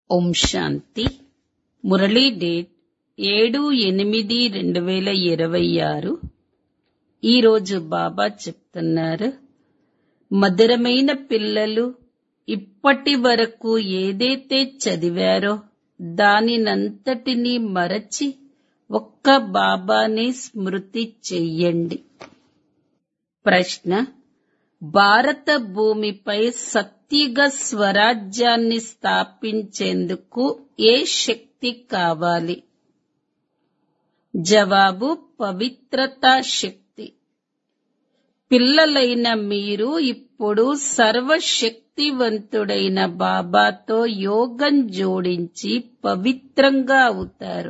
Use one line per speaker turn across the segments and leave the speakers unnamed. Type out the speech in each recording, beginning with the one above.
ఓం శాంతి Murali date ఏడు ఎనిమిది రెండు వేల ఇరవై ఆరు ఈరోజు బాబా చెప్తున్నారు మధురమైన పిల్లలు ఇప్పటి వరకు ఏదైతే చదివారో దానినంతటినీ మరచి ఒక్క బాబాని స్మృతి చెయ్యండి ప్రశ్న భారత భూమిపై సత్యుగ స్వరాజ్యాన్ని స్థాపించేందుకు ఏ శక్తి కావాలి జవాబు పవిత్రతా శక్తి పిల్లలైన మీరు ఇప్పుడు సర్వశక్తివంతుడైన బాబాతో యోగం జోడించి పవిత్రంగా అవుతారు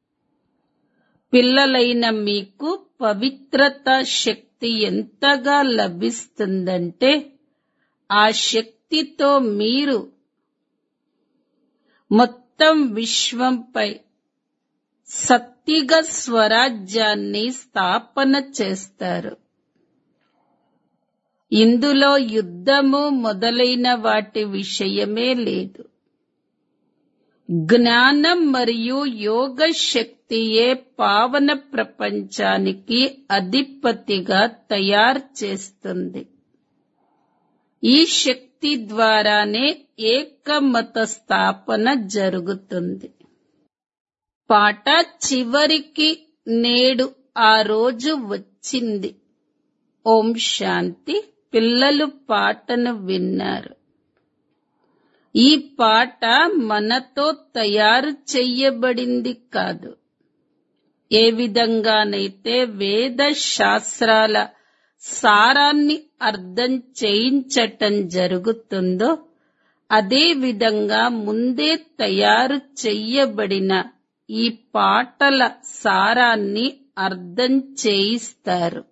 పిల్లలైన మీకు పవిత్రతా శక్తి ఎంతగా లభిస్తుందంటే ఆ శక్తితో మీరు మొత్తం విశ్వంపై సత్తిగ స్వరాజ్యాన్ని స్థాపన చేస్తారు ఇందులో యుద్ధము మొదలైన వాటి విషయమే లేదు జ్ఞానం మరియు యోగ శక్తియే పావన ప్రపంచానికి అధిపతిగా తయారు చేస్తుంది ఈ శక్తి ద్వారానే ఏకమత స్థాపన జరుగుతుంది పాట చివరికి నేడు ఆ రోజు వచ్చింది ఓం శాంతి పిల్లలు పాటను విన్నారు ఈ పాట మనతో తయారు చెయ్యబడింది కాదు ఏ విధంగానైతే వేద శాస్త్రాల సారాన్ని అర్థం చేయించటం జరుగుతుందో అదే విధంగా ముందే తయారు చెయ్యబడిన ఈ పాటల సారాన్ని అర్థం చేయిస్తారు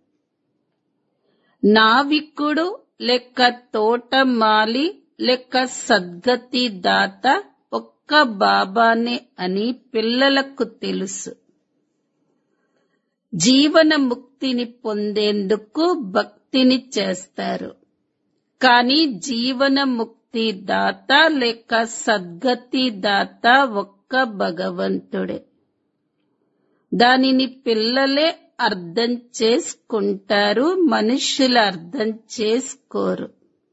నావికుడు లెక్క తోటమాలి లెక్క సద్గతి దాత ఒక్క బాబానే అని పిల్లలకు తెలుసు జీవన ముక్తిని పొందేందుకు భక్తిని చేస్తారు కానీ జీవన ముక్తి దాత లేక సద్గతి దాత ఒక్క భగవంతుడే దానిని పిల్లలే అర్థం చేసుకుంటారు మనుషులు అర్థం చేసుకోరు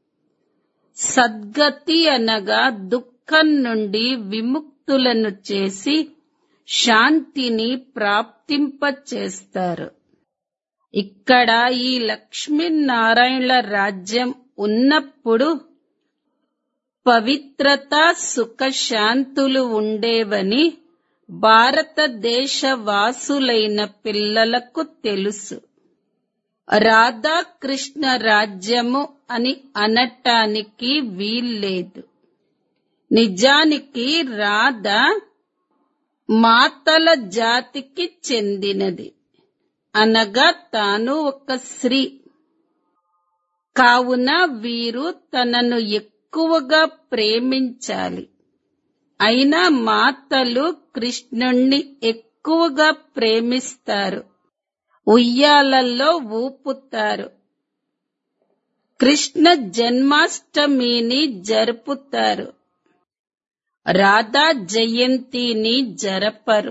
సద్గతి అనగా దుఃఖం నుండి విముక్తులను చేసి శాంతిని ప్రాప్తింపచేస్తారు ఇక్కడ ఈ లక్ష్మీనారాయణల రాజ్యం ఉన్నప్పుడు పవిత్రత సుఖ శాంతులు ఉండేవని భారతదేశ వాసులైన పిల్లలకు తెలుసు రాధాకృష్ణ రాజ్యము అని అనటానికి వీల్లేదు నిజానికి రాధ మాతల జాతికి చెందినది అనగా తాను ఒక స్త్రీ కావున వీరు తనను ఎక్కువగా ప్రేమించాలి అయినా మాతలు కృష్ణుణ్ణి ఎక్కువగా ప్రేమిస్తారు ఉయ్యాలల్లో ఊపుతారు కృష్ణ జన్మాష్టమిని జరుపుతారు రాధా జయంతిని జరపరు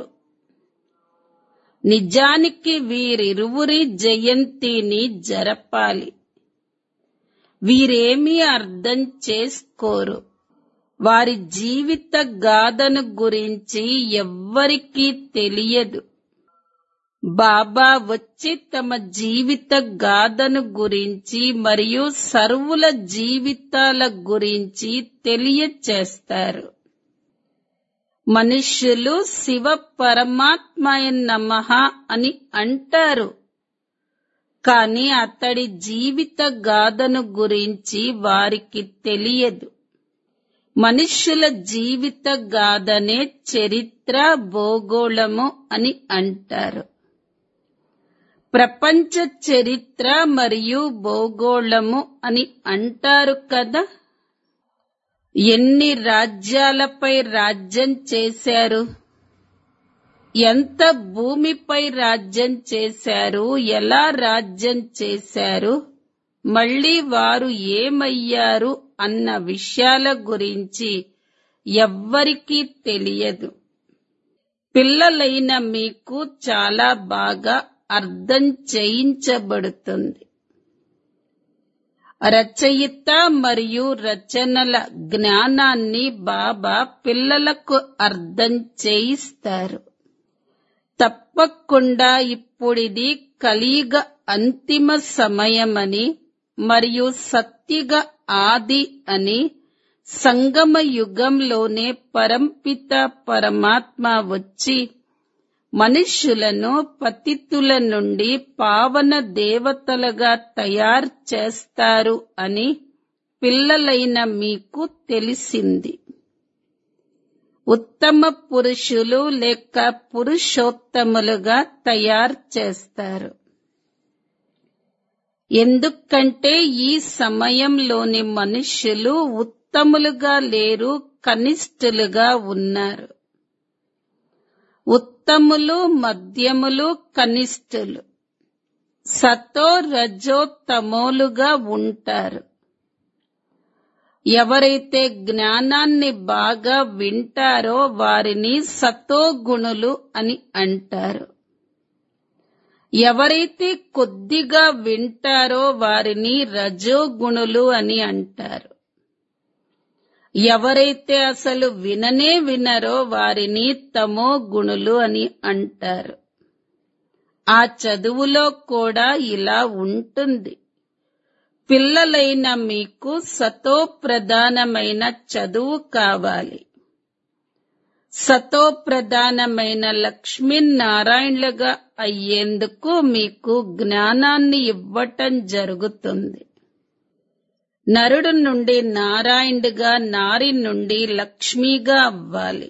నిజానికి వీరిరువురి జయంతిని జరపాలి వీరేమీ అర్థం చేసుకోరు వారి జీవిత గాథను గురించి ఎవ్వరికీ తెలియదు బాబా వచ్చి తమ జీవిత గాథను గురించి మరియు సర్వుల జీవితాల గురించి తెలియచేస్తారు మనుష్యులు శివ పరమాత్మాయ నమః అని అంటారు కాని అతడి జీవిత గాథను గురించి వారికి తెలియదు మనుష్యుల జీవిత గాథనే చరిత్ర భూగోళము అని అంటారు ప్రపంచ చరిత్ర మరియు భూగోళము అని అంటారు కదా ఎన్ని రాజ్యాలపై రాజ్యం చేశారు ఎంత భూమిపై రాజ్యం చేశారు ఎలా రాజ్యం చేశారు మళ్ళీ వారు ఏమయ్యారు అన్న విషయాల గురించి ఎవ్వరికీ తెలియదు పిల్లలైన మీకు చాలా బాగా అర్థం చేయించబడుతుంది రచయిత మరియు రచనల జ్ఞానాన్ని బాబా పిల్లలకు అర్థం చేయిస్తారు తప్పకుండా ఇప్పుడిది కలియుగ అంతిమ సమయమని మరియు సత్యుగ ఆది అని సంగమ యుగంలోనే పరంపిత పరమాత్మ వచ్చి మనుష్యులను పతితుల నుండి పావన దేవతలుగా తయారు చేస్తారు అని పిల్లలైన మీకు తెలిసింది ఉత్తమ పురుషులు లేక పురుషోత్తములుగా తయారు చేస్తారు ఎందుకంటే ఈ సమయంలోని మనుష్యులు ఉత్తములుగా లేరు కనిష్ఠులుగా ఉన్నారు ఉత్తములు మధ్యములు కనిష్ఠులు సతో రజో తమోలుగా ఉంటారు ఎవరైతే జ్ఞానాన్ని బాగా వింటారో వారిని సతో గుణులు అని అంటారు ఎవరైతే కొద్దిగా వింటారో వారిని రజోగుణులు అని అంటారు ఎవరైతే అసలు విననే వినరో వారిని తమో గుణులు అని అంటారు ఆ చదువులో కూడా ఇలా ఉంటుంది పిల్లలైన మీకు సతో ప్రధానమైన చదువు కావాలి సతో ప్రధానమైన లక్ష్మీనారాయణలుగా అయ్యేందుకు మీకు జ్ఞానాన్ని ఇవ్వటం జరుగుతుంది నరుడు నుండి నారాయణుడిగా నారి నుండి లక్ష్మిగా అవ్వాలి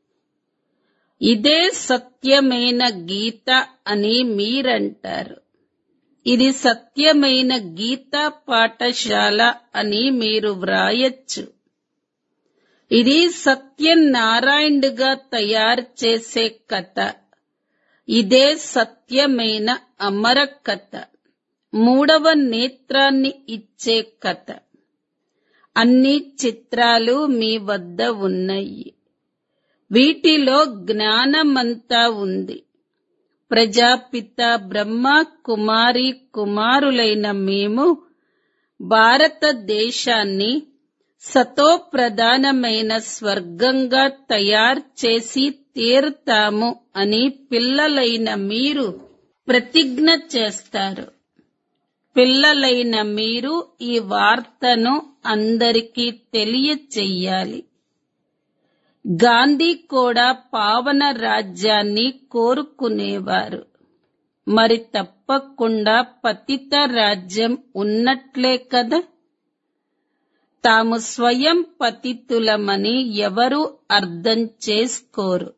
ఇదే సత్యమైన గీత అని మీరంటారు ఇది సత్యమైన గీతా పాఠశాల అని మీరు వ్రాయచ్చు ఇది సత్యనారాయణుడిగా తయారు చేసే కథ ఇదే సత్యమైన అమర కథ మూడవ నేత్రాన్ని ఇచ్చే కథ అన్ని చిత్రాలు మీ వద్ద ఉన్నాయి వీటిలో జ్ఞానమంతా ఉంది ప్రజాపిత బ్రహ్మ కుమారి కుమారులైన మేము భారతదేశాన్ని సతో ప్రధానమైన స్వర్గంగా తయారు చేసి తీరుతాము అని పిల్లలైన మీరు ప్రతిజ్ఞ చేస్తారు పిల్లలైన మీరు ఈ వార్తను అందరికీ తెలియచెయ్యాలి గాంధీ కూడా పావన రాజ్యాన్ని కోరుకునేవారు మరి తప్పకుండా పతిత రాజ్యం ఉన్నట్లే కదా తాము స్వయం పతితులమని ఎవరు అర్థం చేసుకోరు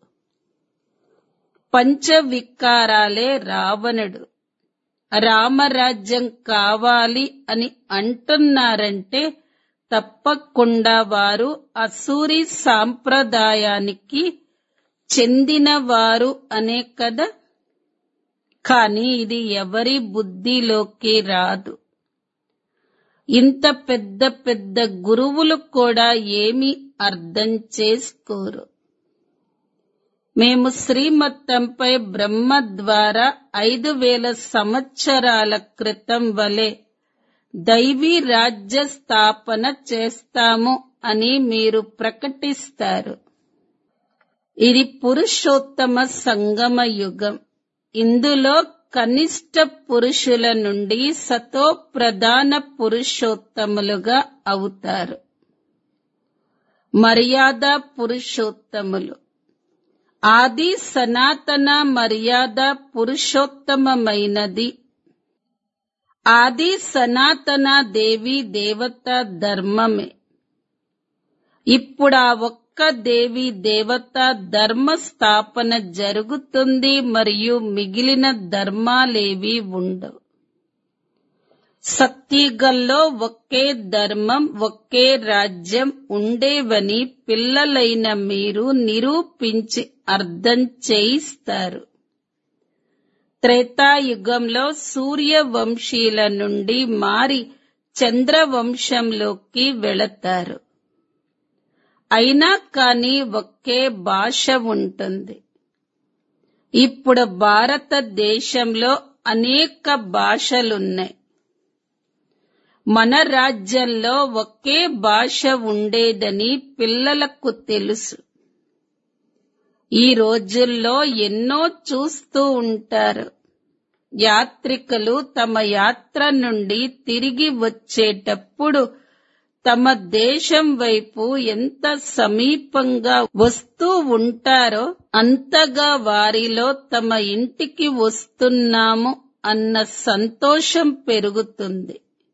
పంచవికారాలే రావణుడు రామరాజ్యం కావాలి అని అంటున్నారంటే తప్పకుండా వారు అసూరి సాంప్రదాయానికి చెందినవారు అనే కదా కానీ ఇది ఎవరి బుద్ధిలోకి రాదు ఇంత పెద్ద పెద్ద గురువులు కూడా ఏమీ అర్థం చేసుకోరు మేము శ్రీమత్తంపై బ్రహ్మ ద్వారా ఐదు వేల సంవత్సరాల క్రితం వలె దైవీ రాజ్య స్థాపన చేస్తాము అని మీరు ప్రకటిస్తారు ఇది పురుషోత్తమ సంగమ యుగం ఇందులో కనిష్ట పురుషుల నుండి సతో ప్రధాన పురుషోత్తములుగా అవుతారు మర్యాద పురుషోత్తములు ఆది సనాతన మర్యాద పురుషోత్తమమైనది ఆది సనాతన దేవి దేవత ధర్మమే ఇప్పుడు ఆ ఒక్క దేవి దేవత ధర్మ స్థాపన జరుగుతుంది మరియు మిగిలిన ధర్మాలేవి ఉండవు సత్యగల్లో ఒకే ధర్మం ఒకే రాజ్యం ఉండేవని పిల్లలైన మీరు నిరూపించి అర్థం చేయిస్తారు త్రేతాయుగంలో సూర్యవంశీల నుండి మారి చంద్రవంశంలోకి వెళతారు అయినా కానీ ఒకే భాష ఉంటుంది ఇప్పుడు భారతదేశంలో అనేక భాషలున్నాయి మన రాజ్యంలో ఒకే భాష ఉండేదని పిల్లలకు తెలుసు ఈ రోజుల్లో ఎన్నో చూస్తూ ఉంటారు యాత్రికులు తమ యాత్ర నుండి తిరిగి వచ్చేటప్పుడు తమ దేశం వైపు ఎంత సమీపంగా వస్తూ ఉంటారో అంతగా వారిలో తమ ఇంటికి వస్తున్నాము అన్న సంతోషం పెరుగుతుంది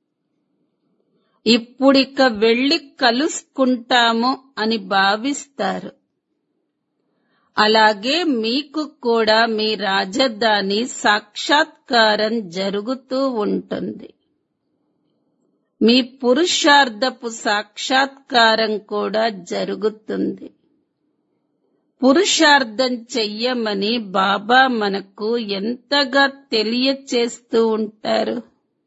ఇప్పుడిక వెళ్లి కలుసుకుంటాము అని భావిస్తారు అలాగే మీకు కూడా మీ రాజధాని సాక్షాత్కారం జరుగుతూ ఉంటుంది మీ పురుషార్థపు సాక్షాత్కారం కూడా జరుగుతుంది పురుషార్థం చెయ్యమని బాబా మనకు ఎంతగా తెలియచేస్తూ ఉంటారు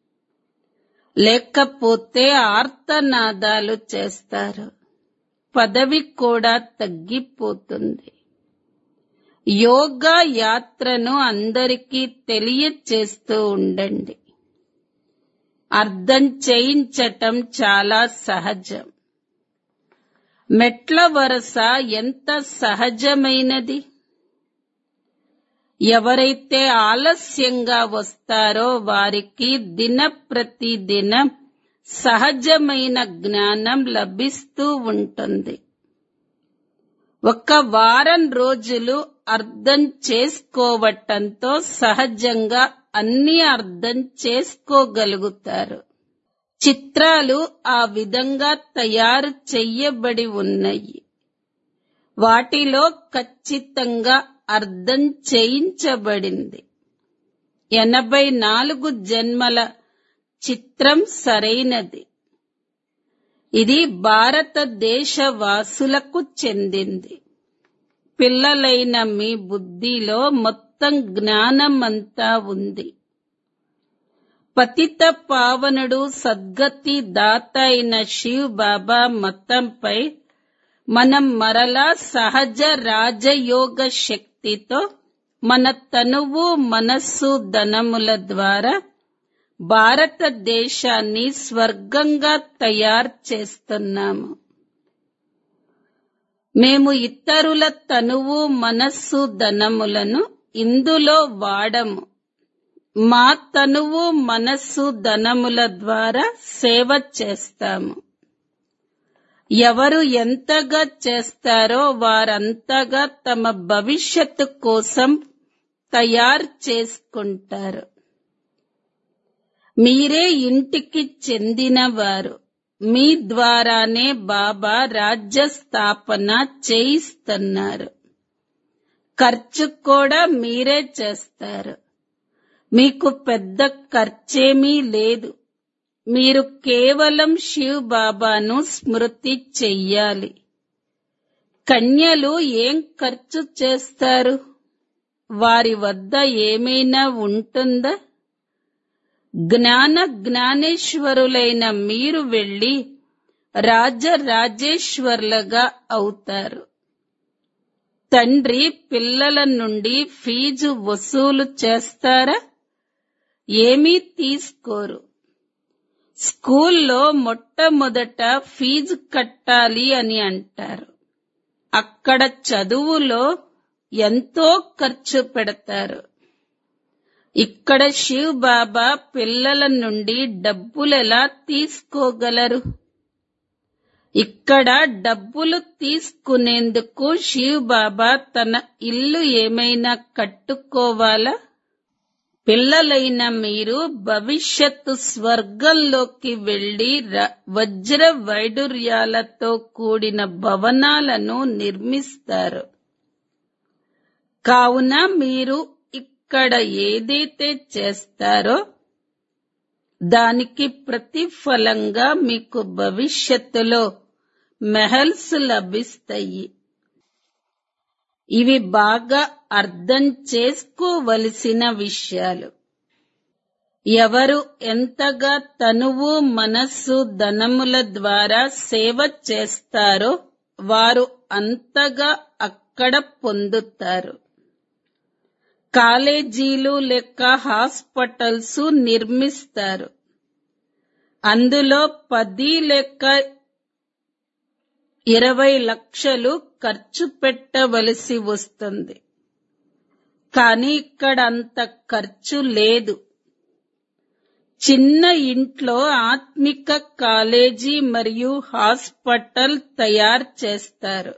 లేకపోతే ఆర్తనాదాలు చేస్తారు పదవి కూడా తగ్గిపోతుంది యోగా యాత్రను అందరికీ తెలియచేస్తూ ఉండండి అర్థం చేయించటం చాలా సహజం మెట్ల వరస ఎంత సహజమైనది ఎవరైతే ఆలస్యంగా వస్తారో వారికి దిన ప్రతిదినం సహజమైన జ్ఞానం లభిస్తూ ఉంటుంది ఒక వారం రోజులు అర్థం చేసుకోవటంతో సహజంగా అన్ని అర్థం చేసుకోగలుగుతారు చిత్రాలు ఆ విధంగా తయారు చెయ్యబడి ఉన్నాయి వాటిలో ఖచ్చితంగా అర్థం చేయించబడింది ఎనభై నాలుగు జన్మల చిత్రం సరైనది ఇది భారతదేశ వాసులకు చెందింది పిల్లలైన మీ బుద్ధిలో మొత్తం జ్ఞానమంతా ఉంది పతిత పావనుడు సద్గతి దాత అయిన శివ్ బాబా మతంపై మనం మరలా సహజ రాజయోగ శక్తితో మన తనువు మనస్సు ధనముల ద్వారా భారతదేశాన్ని స్వర్గంగా తయారు చేస్తున్నాము మేము ఇతరుల తనువు మనస్సు ధనములను ఇందులో వాడము మా తనువు మనస్సు ధనముల ద్వారా సేవ చేస్తాము ఎవరు ఎంతగా చేస్తారో వారంతగా తమ భవిష్యత్తు కోసం తయారు చేసుకుంటారు మీరే ఇంటికి చెందినవారు మీ ద్వారానే బాబా రాజ్య స్థాపన చేయిస్తున్నారు ఖర్చు కూడా మీరే చేస్తారు మీకు పెద్ద ఖర్చేమీ లేదు మీరు కేవలం శివ్ బాబాను స్మృతి చెయ్యాలి కన్యలు ఏం ఖర్చు చేస్తారు వారి వద్ద ఏమైనా ఉంటుందా జ్ఞాన జ్ఞానేశ్వరులైన మీరు వెళ్ళి రాజరాజేశ్వర్లుగా అవుతారు తండ్రి పిల్లల నుండి ఫీజు వసూలు చేస్తారా ఏమీ తీసుకోరు స్కూల్లో మొట్టమొదట ఫీజు కట్టాలి అని అంటారు అక్కడ చదువులో ఎంతో ఖర్చు పెడతారు ఇక్కడ శివ్ బాబా పిల్లల నుండి డబ్బులెలా తీసుకోగలరు ఇక్కడ డబ్బులు తీసుకునేందుకు శివ్ బాబా తన ఇల్లు ఏమైనా కట్టుకోవాలా పిల్లలైన మీరు భవిష్యత్తు స్వర్గంలోకి వెళ్లి ర- వజ్ర వైడూర్యాలతో కూడిన భవనాలను నిర్మిస్తారు కావున మీరు ఇక్కడ ఏదైతే చేస్తారో దానికి ప్రతిఫలంగా మీకు భవిష్యత్తులో మెహల్స్ లభిస్తాయి ఇవి బాగా అర్థం చేసుకోవలసిన విషయాలు ఎవరు ఎంతగా తనువు మనస్సు ధనముల ద్వారా సేవ చేస్తారో వారు అంతగా అక్కడ పొందుతారు కాలేజీలు లేక హాస్పిటల్స్ నిర్మిస్తారు అందులో పది లేక ఇరవై లక్షలు ఖర్చు పెట్టవలసి వస్తుంది కానీ ఇక్కడ అంత ఖర్చు లేదు చిన్న ఇంట్లో ఆత్మిక కాలేజీ మరియు హాస్పిటల్ తయారు చేస్తారు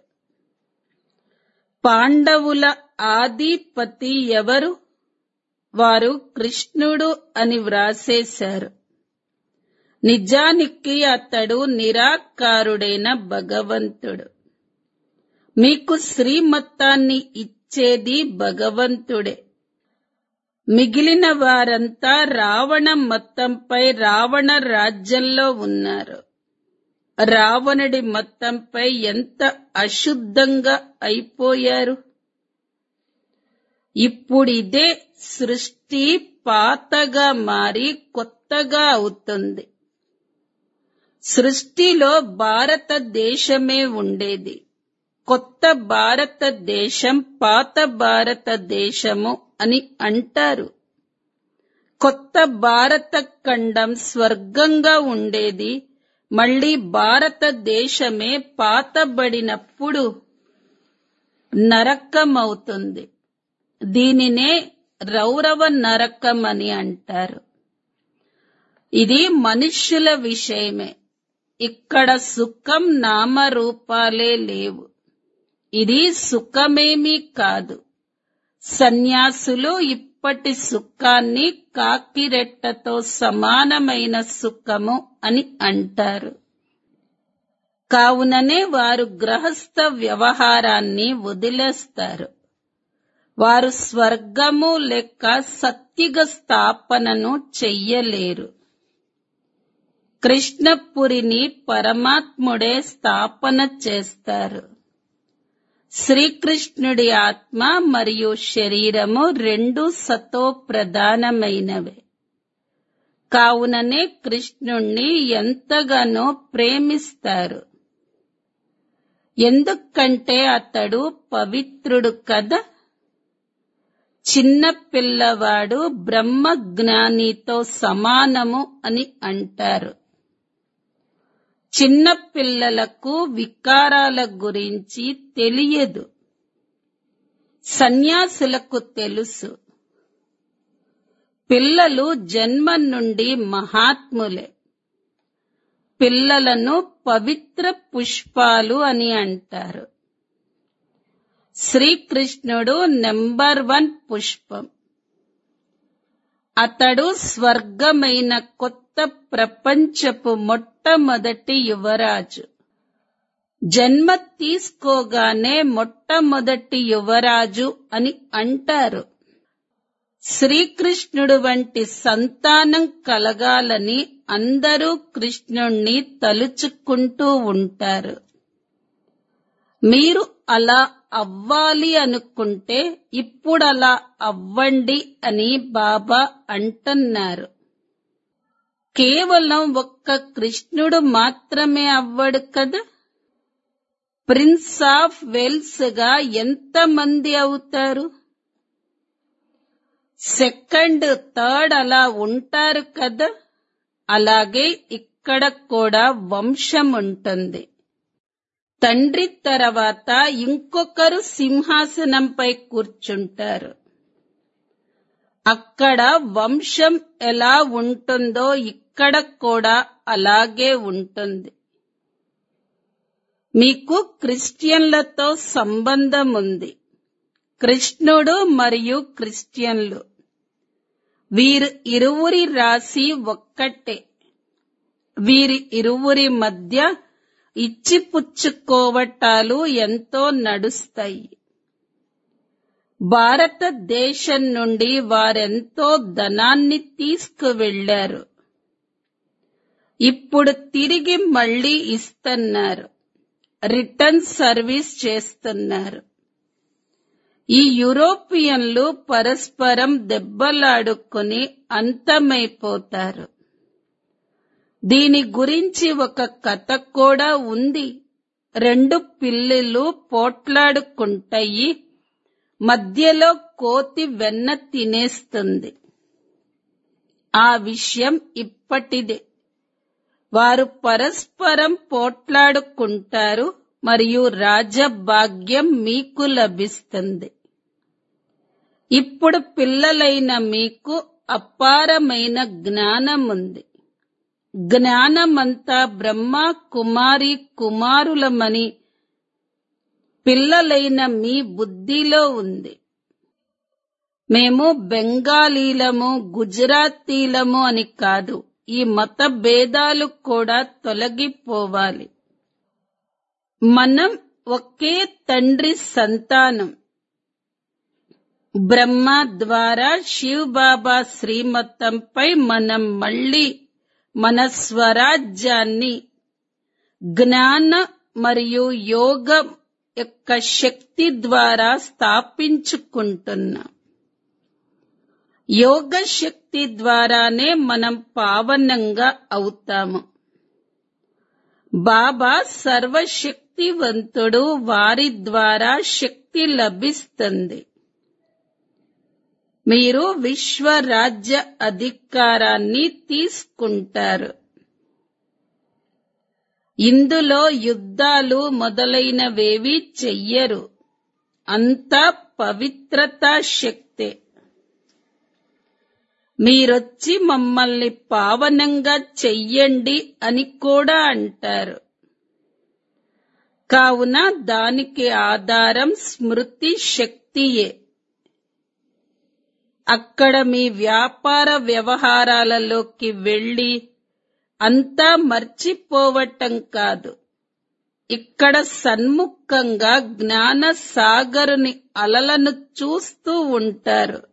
పాండవుల ఆదిపతి ఎవరు వారు కృష్ణుడు అని వ్రాసేశారు నిజానికి అతడు నిరాకారుడైన భగవంతుడు మీకు శ్రీమతాన్ని ఇచ్చేది భగవంతుడే మిగిలిన వారంతా రావణ మతంపై రావణ రాజ్యంలో ఉన్నారు రావణుడి మతంపై ఎంత అశుద్ధంగా అయిపోయారు ఇప్పుడిదే సృష్టి పాతగా మారి కొత్తగా అవుతుంది సృష్టిలో భారతదేశమే ఉండేది కొత్త భారతదేశం పాత భారతదేశము అని అంటారు కొత్త భారత ఖండం స్వర్గంగా ఉండేది మళ్ళీ భారతదేశమే పాతబడినప్పుడు నరకమవుతుంది దీనినే రౌరవ నరకం అని అంటారు ఇది మనుష్యుల విషయమే ఇక్కడ సుఖం నామరూపాలే లేవు ఇది సుఖమేమీ కాదు సన్యాసులు ఇప్పటి సుఖాన్ని కాకిరెట్టతో సమానమైన సుఖము అని అంటారు కావుననే వారు గ్రహస్థ వ్యవహారాన్ని వదిలేస్తారు వారు స్వర్గము లేక సత్యుగ స్థాపనను చెయ్యలేరు కృష్ణపురిని పరమాత్ముడే స్థాపన చేస్తారు శ్రీకృష్ణుడి ఆత్మ మరియు శరీరము రెండు సతో ప్రధానమైనవే కావుననే కృష్ణుణ్ణి ఎంతగానో ప్రేమిస్తారు ఎందుకంటే అతడు పవిత్రుడు కదా చిన్న పిల్లవాడు బ్రహ్మ జ్ఞానితో సమానము అని అంటారు చిన్న పిల్లలకు వికారాల గురించి తెలియదు సన్యాసులకు తెలుసు పిల్లలు జన్మ నుండి మహాత్ములే పిల్లలను పవిత్ర పుష్పాలు అని అంటారు శ్రీకృష్ణుడు నెంబర్ వన్ పుష్పం అతడు స్వర్గమైన కొత్త ప్రపంచపు మొట్టమొదటి యువరాజు జన్మ తీసుకోగానే మొట్టమొదటి యువరాజు అని అంటారు శ్రీకృష్ణుడు వంటి సంతానం కలగాలని అందరూ కృష్ణుణ్ణి తలుచుకుంటూ ఉంటారు మీరు అలా అవ్వాలి అనుకుంటే ఇప్పుడు అలా అవ్వండి అని బాబా అంటున్నారు కేవలం ఒక్క కృష్ణుడు మాత్రమే అవ్వడు కదా ప్రిన్స్ ఆఫ్ వెల్స్ గా ఎంతమంది అవుతారు సెకండ్ థర్డ్ అలా ఉంటారు కదా అలాగే ఇక్కడ కూడా వంశం ఉంటుంది తండ్రి తర్వాత ఇంకొకరు సింహాసనంపై కూర్చుంటారు అక్కడ వంశం ఎలా ఉంటుందో ఇక్కడ కూడా అలాగే ఉంటుంది మీకు క్రిస్టియన్లతో సంబంధం ఉంది కృష్ణుడు మరియు క్రిస్టియన్లు వీరు ఇరువురి రాశి ఒక్కటే వీరి ఇరువురి మధ్య ఇచ్చిపుచ్చుకోవటాలు ఎంతో నడుస్తాయి భారతదేశం నుండి వారెంతో ధనాన్ని తీసుకువెళ్లారు ఇప్పుడు తిరిగి మళ్ళీ ఇస్తున్నారు రిటర్న్ సర్వీస్ చేస్తున్నారు ఈ యూరోపియన్లు పరస్పరం దెబ్బలాడుకుని అంతమైపోతారు దీని గురించి ఒక కథ కూడా ఉంది రెండు పిల్లులు పోట్లాడుకుంటాయి మధ్యలో కోతి వెన్న తినేస్తుంది ఆ విషయం ఇప్పటిదే వారు పరస్పరం పోట్లాడుకుంటారు మరియు రాజభాగ్యం మీకు లభిస్తుంది ఇప్పుడు పిల్లలైన మీకు అపారమైన జ్ఞానం ఉంది జ్ఞానమంతా బ్రహ్మ కుమారి కుమారులమని పిల్లలైన మీ బుద్ధిలో ఉంది మేము బెంగాలీలము గుజరాతీలము అని కాదు ఈ మత భేదాలు కూడా తొలగిపోవాలి మనం ఒకే తండ్రి సంతానం బ్రహ్మ ద్వారా శివ్ బాబా శ్రీమతంపై మనం మళ్ళీ మన స్వరాజ్యాన్ని జ్ఞాన మరియు యోగ యొక్క శక్తి ద్వారా స్థాపించుకుంటున్నాం యోగ శక్తి ద్వారానే మనం పావనంగా అవుతాము బాబా సర్వశక్తివంతుడు వారి ద్వారా శక్తి లభిస్తుంది మీరు విశ్వరాజ్య అధికారాన్ని తీసుకుంటారు ఇందులో యుద్ధాలు మొదలైనవేవి చెయ్యరు అంతా పవిత్రతా శక్తే మీరొచ్చి మమ్మల్ని పావనంగా చెయ్యండి అని కూడా అంటారు కావున దానికి ఆధారం స్మృతి శక్తియే అక్కడ మీ వ్యాపార వ్యవహారాలలోకి వెళ్ళి అంతా మర్చిపోవటం కాదు ఇక్కడ సన్ముఖంగా జ్ఞాన సాగరుని అలలను చూస్తూ ఉంటారు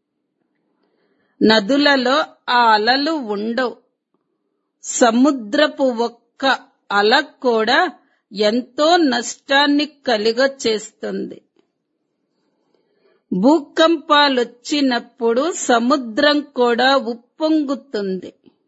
నదులలో ఆ అలలు ఉండవు సముద్రపు ఒక్క అల కూడా ఎంతో నష్టాన్ని కలుగచేస్తుంది భూకంపాలొచ్చినప్పుడు సముద్రం కూడా ఉప్పొంగుతుంది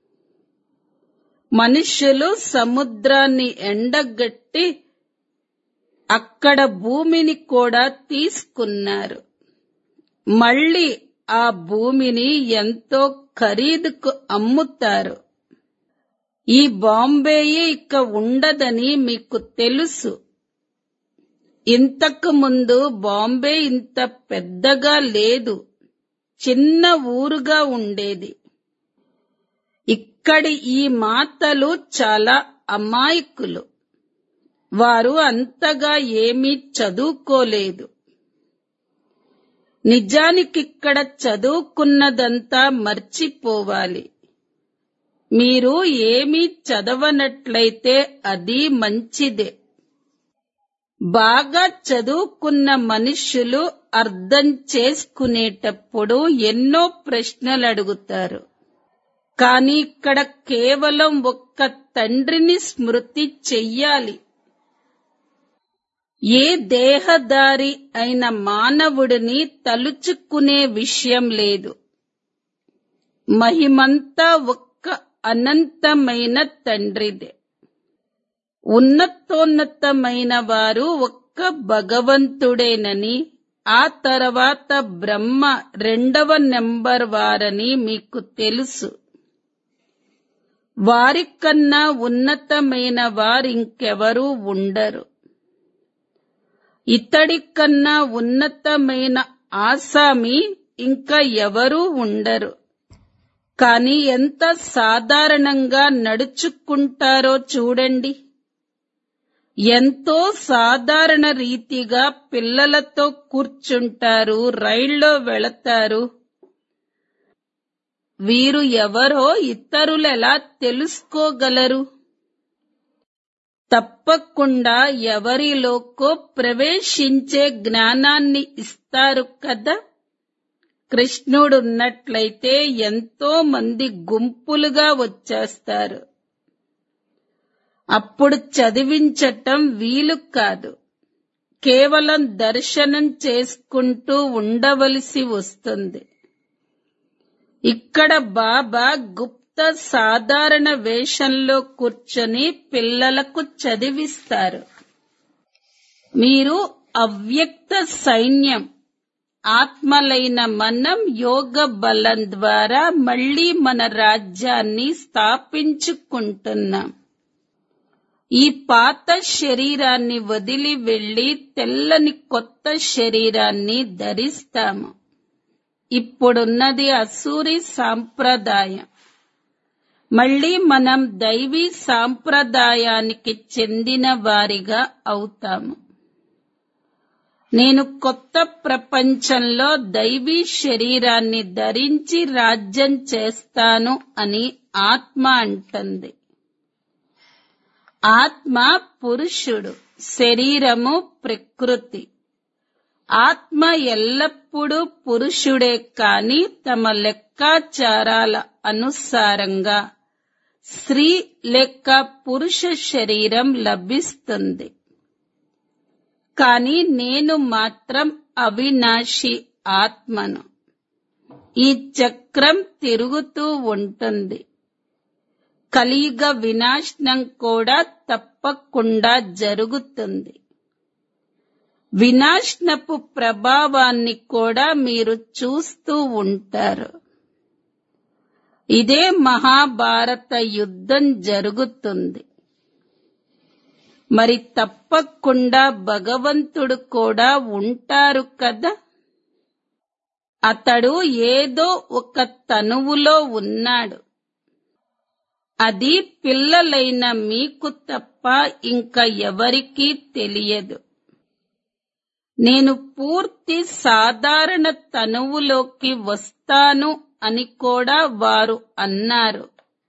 మనుషులు సముద్రాన్ని ఎండగట్టి అక్కడ భూమిని కూడా తీసుకున్నారు మళ్ళీ ఆ భూమిని ఎంతో ఖరీదుకు అమ్ముతారు ఈ బాంబేయే ఇక ఉండదని మీకు తెలుసు ఇంతకు ముందు బాంబే ఇంత పెద్దగా లేదు చిన్న ఊరుగా ఉండేది ఇక్కడి ఈ మాతలు చాలా అమాయకులు వారు అంతగా ఏమీ చదువుకోలేదు నిజానికిక్కడ చదువుకున్నదంతా మర్చిపోవాలి మీరు ఏమీ చదవనట్లయితే అది మంచిదే బాగా చదువుకున్న మనుషులు అర్థం చేసుకునేటప్పుడు ఎన్నో ప్రశ్నలు అడుగుతారు కానీ ఇక్కడ కేవలం ఒక్క తండ్రిని స్మృతి చెయ్యాలి ఏ దేహదారి అయిన మానవుడిని తలుచుకునే విషయం లేదు మహిమంతా ఒక్క అనంతమైన తండ్రిదే ఉన్నతోన్నతమైన వారు ఒక్క భగవంతుడేనని ఆ తర్వాత బ్రహ్మ రెండవ నెంబర్ వారని మీకు తెలుసు వారికన్నా ఉన్నతమైన వారింకెవరూ ఉండరు ఇతడి కన్నా ఉన్నతమైన ఆసామి ఇంకా ఎవరూ ఉండరు కానీ ఎంత సాధారణంగా నడుచుకుంటారో చూడండి ఎంతో సాధారణ రీతిగా పిల్లలతో కూర్చుంటారు రైల్లో వెళతారు వీరు ఎవరో ఇతరులు ఎలా తెలుసుకోగలరు తప్పకుండా ఎవరిలోకో ప్రవేశించే జ్ఞానాన్ని ఇస్తారు కదా కృష్ణుడున్నట్లయితే ఎంతో మంది గుంపులుగా వచ్చేస్తారు అప్పుడు చదివించటం వీలు కాదు కేవలం దర్శనం చేసుకుంటూ ఉండవలసి వస్తుంది ఇక్కడ బాబా గుప్త సాధారణ వేషంలో కూర్చొని పిల్లలకు చదివిస్తారు మీరు అవ్యక్త సైన్యం ఆత్మలైన మనం యోగ బలం ద్వారా మళ్ళీ మన రాజ్యాన్ని స్థాపించుకుంటున్నాం ఈ పాత శరీరాన్ని వదిలి వెళ్లి తెల్లని కొత్త శరీరాన్ని ధరిస్తాము ఇప్పుడున్నది అసూరి సాంప్రదాయం మళ్ళీ మనం దైవీ సాంప్రదాయానికి చెందిన వారిగా అవుతాము నేను కొత్త ప్రపంచంలో దైవీ శరీరాన్ని ధరించి రాజ్యం చేస్తాను అని ఆత్మ అంటుంది ఆత్మ పురుషుడు శరీరము ప్రకృతి ఆత్మ ఎల్లప్పుడూ పురుషుడే కాని తమ లెక్కాచారాల అనుసారంగా స్త్రీ లేక పురుష శరీరం లభిస్తుంది కాని నేను మాత్రం అవినాశి ఆత్మను ఈ చక్రం తిరుగుతూ ఉంటుంది కలియుగ వినాశనం కూడా తప్పకుండా జరుగుతుంది వినాశనపు ప్రభావాన్ని కూడా మీరు చూస్తూ ఉంటారు ఇదే మహాభారత యుద్ధం జరుగుతుంది మరి తప్పకుండా భగవంతుడు కూడా ఉంటారు కదా అతడు ఏదో ఒక తనువులో ఉన్నాడు అది పిల్లలైన మీకు తప్ప ఇంకా ఎవరికీ తెలియదు నేను పూర్తి సాధారణ తనువులోకి వస్తాను అని కూడా వారు అన్నారు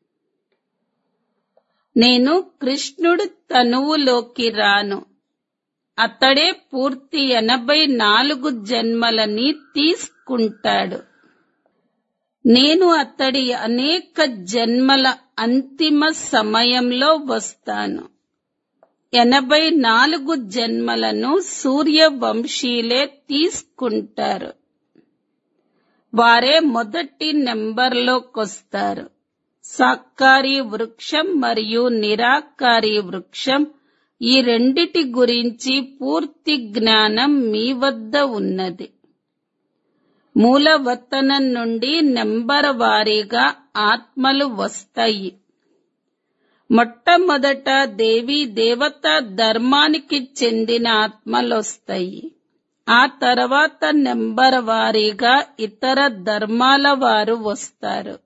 నేను కృష్ణుడు తనువులోకి రాను అతడే పూర్తి ఎనభై నాలుగు జన్మలని తీసుకుంటాడు నేను అతడి అనేక జన్మల అంతిమ సమయంలో వస్తాను ఎనభై నాలుగు జన్మలను సూర్యవంశీలే తీసుకుంటారు వారే మొదటి నెంబర్లోకొస్తారు సాకారి వృక్షం మరియు నిరాకారి వృక్షం ఈ రెండిటి గురించి పూర్తి జ్ఞానం మీ వద్ద ఉన్నది మూలవతనం నుండి నెంబర్ వారీగా ఆత్మలు వస్తాయి మొట్టమొదట దేవి దేవత ధర్మానికి చెందిన ఆత్మలొస్తాయి ఆ తర్వాత నెంబర్ వారీగా ఇతర ధర్మాల వారు వస్తారు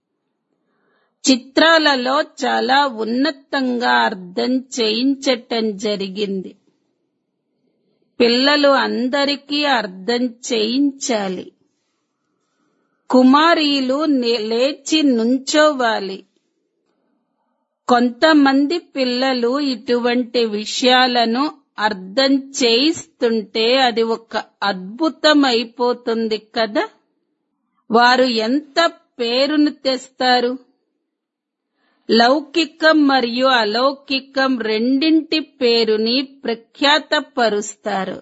చిత్రాలలో చాలా ఉన్నతంగా అర్థం చేయించటం జరిగింది పిల్లలు అందరికీ అర్థం చేయించాలి కుమారీలు నే- లేచి నుంచోవాలి కొంతమంది పిల్లలు ఇటువంటి విషయాలను అర్థం చేయిస్తుంటే అది ఒక అద్భుతం అయిపోతుంది కదా వారు ఎంత పేరును తెస్తారు లౌకికం మరియు అలౌకికం రెండింటి పేరుని ప్రఖ్యాతపరుస్తారు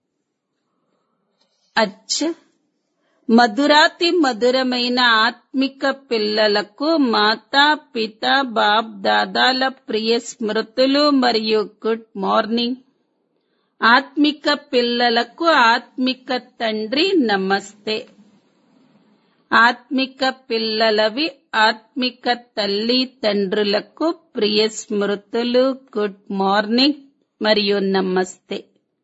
అచ్చ మధురాతి మధురమైన ఆత్మిక పిల్లలకు మాతా పిత బాప్ దాదాల ప్రియ స్మృతులు మరియు గుడ్ మార్నింగ్ ఆత్మిక పిల్లలకు ఆత్మిక తండ్రి నమస్తే ఆత్మిక పిల్లలవి ఆత్మిక తల్లి తండ్రులకు ప్రియ స్మృతులు గుడ్ మార్నింగ్ మరియు నమస్తే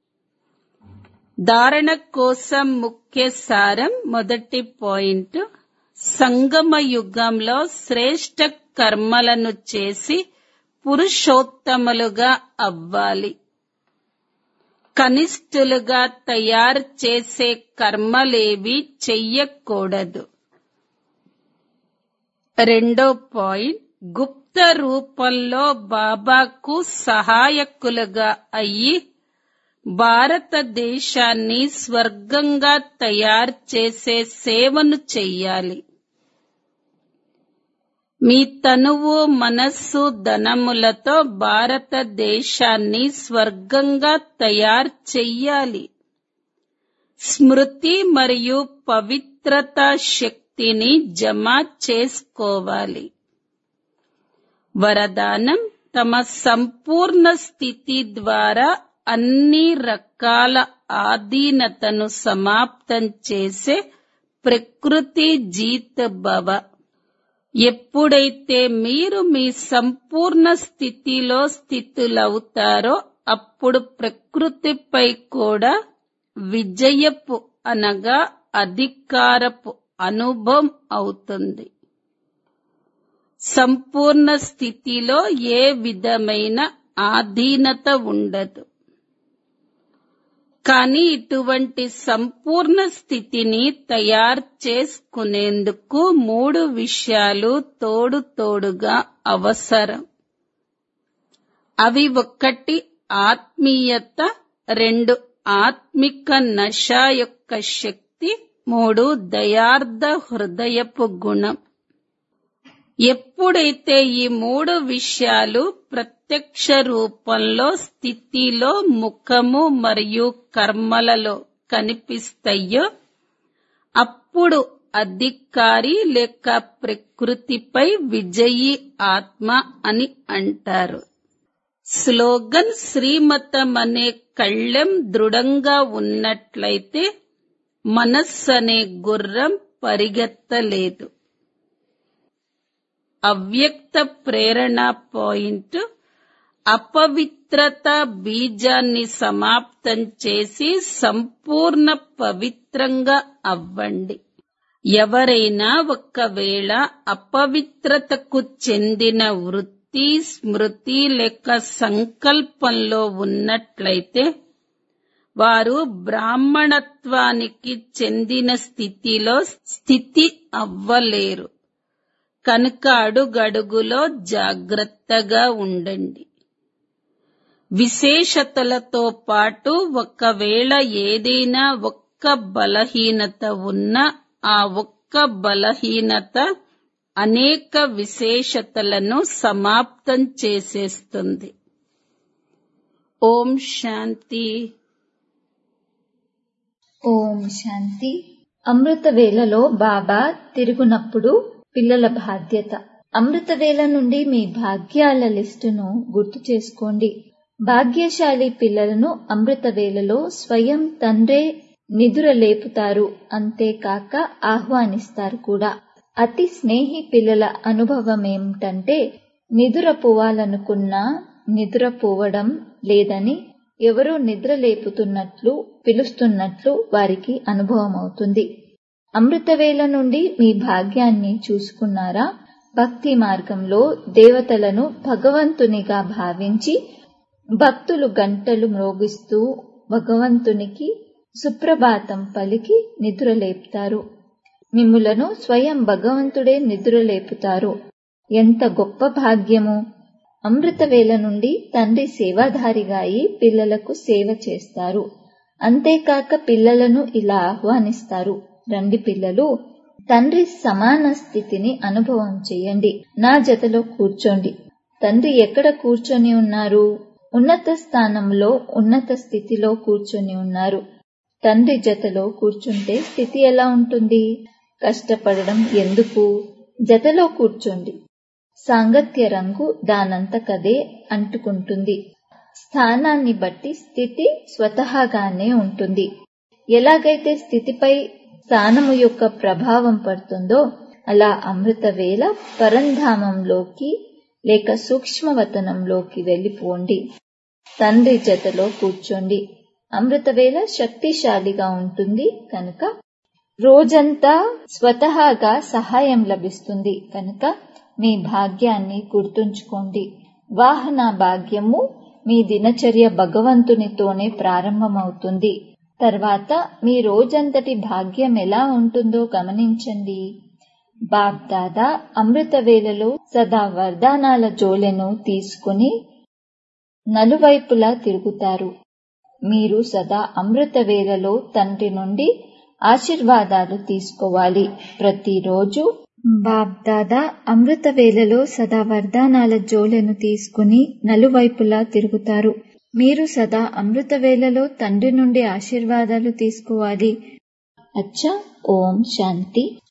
ధారణ కోసం ముఖ్య సారం మొదటి పాయింట్ సంగమ యుగంలో శ్రేష్ట కర్మలను చేసి పురుషోత్తములుగా అవ్వాలి కనిష్ఠులుగా తయారు చేసే కర్మలేవి చెయ్యకూడదు రెండో పాయింట్ గుప్త రూపంలో బాబాకు సహాయకులుగా అయ్యి భారతదేశాన్ని స్వర్గంగా తయారు చేసే సేవను చెయ్యాలి మీ తనువు మనస్సు ధనములతో భారతదేశాన్ని స్వర్గంగా తయారు చెయ్యాలి స్మృతి మరియు పవిత్రత శక్తిని జమ చేసుకోవాలి వరదానం తమ సంపూర్ణ స్థితి ద్వారా అన్ని రకాల ఆధీనతను సమాప్తం చేసే ప్రకృతి జీత్ భవ ఎప్పుడైతే మీరు మీ సంపూర్ణ స్థితిలో స్థితులవుతారో అప్పుడు ప్రకృతిపై కూడా విజయపు అనగా అధికారపు అనుభవం అవుతుంది సంపూర్ణ స్థితిలో ఏ విధమైన ఆధీనత ఉండదు కానీ ఇటువంటి సంపూర్ణ స్థితిని తయారు చేసుకునేందుకు మూడు విషయాలు తోడు తోడుగా అవసరం అవి ఒక్కటి ఆత్మీయత రెండు ఆత్మిక నశ యొక్క శక్తి మూడు దయార్థ హృదయపు గుణం ఎప్పుడైతే ఈ మూడు విషయాలు ప్రత్యక్ష రూపంలో స్థితిలో ముఖము మరియు కర్మలలో కనిపిస్తాయో అప్పుడు అధికారి లేక ప్రకృతిపై విజయీ ఆత్మ అని అంటారు స్లోగన్ శ్రీమతం అనే కళ్ళెం దృఢంగా ఉన్నట్లయితే మనస్సు అనే గుర్రం పరిగెత్తలేదు అవ్యక్త ప్రేరణ పాయింట్ అపవిత్రత బీజాన్ని సమాప్తం చేసి సంపూర్ణ పవిత్రంగా అవ్వండి ఎవరైనా ఒక్కవేళ అపవిత్రతకు చెందిన వృత్తి స్మృతి లేక సంకల్పంలో ఉన్నట్లయితే వారు బ్రాహ్మణత్వానికి చెందిన స్థితిలో స్థితి అవ్వలేరు కనుక అడుగడుగులో జాగ్రత్తగా ఉండండి విశేషతలతో పాటు ఒకవేళ ఏదైనా ఒక్క బలహీనత ఉన్నా ఆ ఒక్క బలహీనత అనేక విశేషతలను సమాప్తం చేసేస్తుంది ఓం శాంతి
ఓం శాంతి అమృత వేళలో బాబా తిరుగునప్పుడు పిల్లల బాధ్యత అమృత వేళ నుండి మీ భాగ్యాల లిస్టును గుర్తు చేసుకోండి భాగ్యశాలి పిల్లలను అమృత వేళలో స్వయం తండ్రే నిదుర లేపుతారు అంతేకాక ఆహ్వానిస్తారు కూడా అతి స్నేహి పిల్లల అనుభవం ఏమిటంటే నిదుర పోవాలనుకున్నా నిద్ర పోవడం లేదని ఎవరో నిద్ర లేపుతున్నట్లు పిలుస్తున్నట్లు వారికి అనుభవం అవుతుంది అమృతవేళ నుండి మీ భాగ్యాన్ని చూసుకున్నారా భక్తి మార్గంలో దేవతలను భగవంతునిగా భావించి భక్తులు గంటలు మ్రోగిస్తూ భగవంతునికి సుప్రభాతం పలికి నిద్రలేపుతారు మిమ్ములను స్వయం భగవంతుడే నిద్రలేపుతారు ఎంత గొప్ప భాగ్యము అమృతవేళ నుండి తండ్రి సేవాధారిగా అయి పిల్లలకు సేవ చేస్తారు అంతేకాక పిల్లలను ఇలా ఆహ్వానిస్తారు రండి పిల్లలు తండ్రి సమాన స్థితిని అనుభవం చేయండి నా జతలో కూర్చోండి తండ్రి ఎక్కడ కూర్చొని ఉన్నారు ఉన్నత స్థానంలో ఉన్నత స్థితిలో కూర్చొని ఉన్నారు తండ్రి జతలో కూర్చుంటే స్థితి ఎలా ఉంటుంది కష్టపడడం ఎందుకు జతలో కూర్చోండి సాంగత్య రంగు దానంతకదే అంటుకుంటుంది స్థానాన్ని బట్టి స్థితి స్వతహాగానే ఉంటుంది ఎలాగైతే స్థితిపై స్థానము యొక్క ప్రభావం పడుతుందో అలా అమృత వేళ పరంధామంలోకి లేక సూక్ష్మవతనంలోకి వెళ్ళిపోండి తండ్రి జతలో కూర్చోండి అమృతవేళ శక్తిశాలిగా ఉంటుంది కనుక రోజంతా స్వతహాగా సహాయం లభిస్తుంది కనుక మీ భాగ్యాన్ని గుర్తుంచుకోండి వాహన భాగ్యము మీ దినచర్య భగవంతునితోనే ప్రారంభమవుతుంది తర్వాత మీ రోజంతటి భాగ్యం ఎలా ఉంటుందో గమనించండి బాప్దాదా అమృత వేళలో సదా వరదానాల జోలెను తీసుకుని నలువైపులా తిరుగుతారు మీరు సదా అమృత వేళలో తండ్రి నుండి ఆశీర్వాదాలు తీసుకోవాలి ప్రతిరోజు బాబ్దాదా అమృత వేళలో సదా వరదానాల జోలెను తీసుకుని నలువైపులా తిరుగుతారు మీరు సదా అమృత వేళలో తండ్రి నుండి ఆశీర్వాదాలు తీసుకోవాలి అచ్చా ఓం శాంతి